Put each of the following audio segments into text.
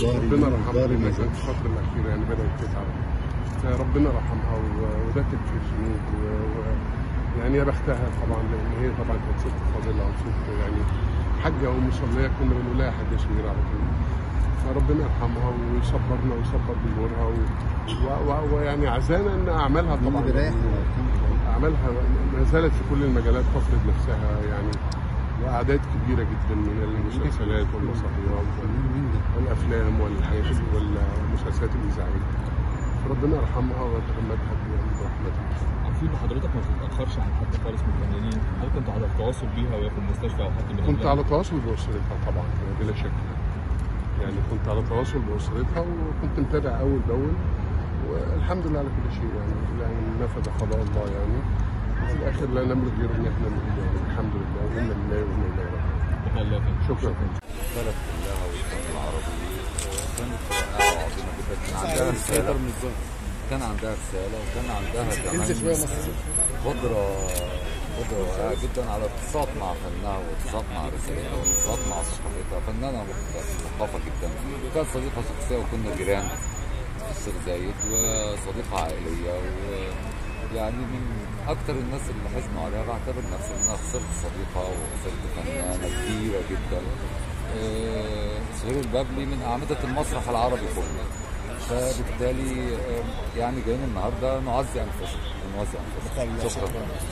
ظهري ربنا يرحمها ظهري ما كانت زالش الفترة الأخيرة يعني بدأت تتعب ربنا يرحمها و- وده تكفي الذنوب و- و- يعني يا بختها طبعا لأن هي طبعا كانت ست فاضلة وست يعني حاجة ومصلية كنا بنقول لها حاجة شهيرة على طول فربنا يرحمها ويصبرنا ويصبر جمهورها و- و- و- ويعني عزانا ان اعمالها مين طبعا اللي بيريح اعمالها ما زالت في كل المجالات تفرض نفسها يعني واعداد كبيره جدا من المسلسلات والمسرحيات والافلام والحاجات والمسلسلات الاذاعيه ربنا يرحمها ويتغمدها يعني برحمته المفروض حضرتك ما بتتاخرش عن حد خالص من الفنانين هل كنت على تواصل بيها وهي في المستشفى او حتى من كنت قبلها؟ على تواصل باسرتها طبعا بلا شك يعني كنت على تواصل باسرتها وكنت متابع اول باول والحمد لله على كل شيء يعني يعني نفذ قضاء الله يعني وفي الاخر لا نملك غير ان احنا نقول يعني الحمد لله وانا لله وانا اليه راجعون بقى الله يكرمك. شكرا البلد كلها والوطن العربي كانت رائعة وعظيمة جدا كان عندها رسالة كان عندها رسالة وكان عندها كمان قدرة قدرة رائعة جدا على اتصال مع فنها واتصال مع رسالتها واتصال مع ثقافتها فنانة مثقفة جدا وكانت صديقة شخصية وكنا جيران في الشيخ زايد وصديقة عائلية ويعني من أكتر الناس اللي حزنوا عليها بعتبر نفسي إن أنا خسرت صديقة وخسرت فنانة كبيرة جدا آه، سهير البابلي من أعمدة المسرح العربي كله فبالتالي آه، يعني جايين النهارده نعزي أنفسنا ونوزع أنفسنا شكرا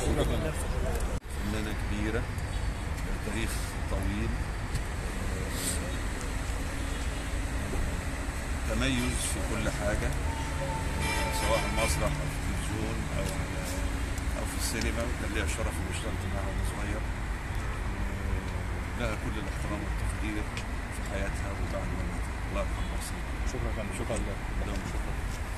فنانة كبيرة تاريخ طويل آه، تميز في كل حاجة آه، سواء المسرح أو في التلفزيون أو أو في السينما وكان ليا شرف إني اشتغلت معاها وأنا صغير آه، لها كل الاحترام والتقدير في حياتها وبعد ما ماتت الله يرحمها ويسلمها شكرا فندم شكرا لله دوام شكرا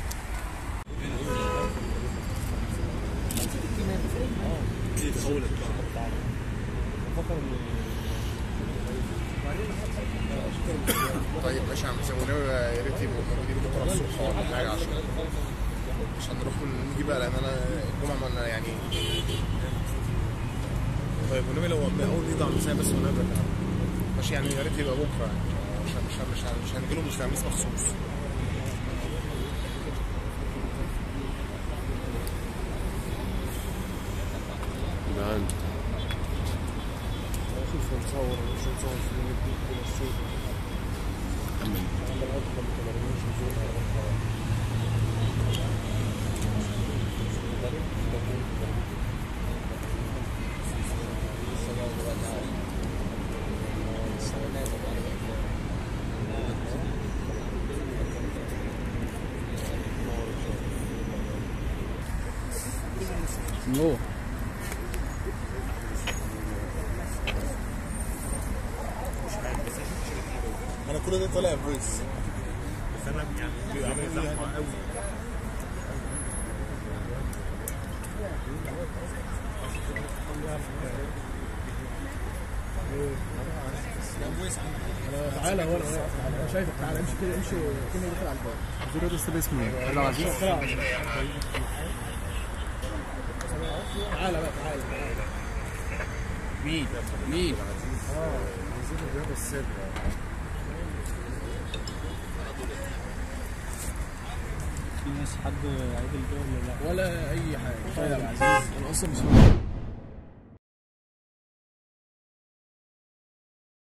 طيب ماشي يا عم سامي يا ريت يبقوا موجودين بكره الصبح ولا حاجه عشان عشان نروح نجيب بقى لان انا الجمعه ما انا يعني طيب ونبي لو اول ايد عم سامي بس ونبي ماشي يعني يا ريت يبقى بكره يعني مش مش مش مش هنجي لهم مستعملين مخصوص نعم شوف نصور مش نصور في الجديد كده الصوت انا كل ده طالع فويس بس انا يعني بيعمل زحمه قوي تعالى هو انا شايفك تعالى امشي كده امشي كده داخل على الباب زيرو ده استاذ اسمه ايه؟ انا عزيز تعالى بقى تعالى مين؟ مين؟ اه عايزين الرياضه السر في ناس حد عيد الجو ولا لا؟ ولا اي حاجه طيب يا عزيز انا اصلا مش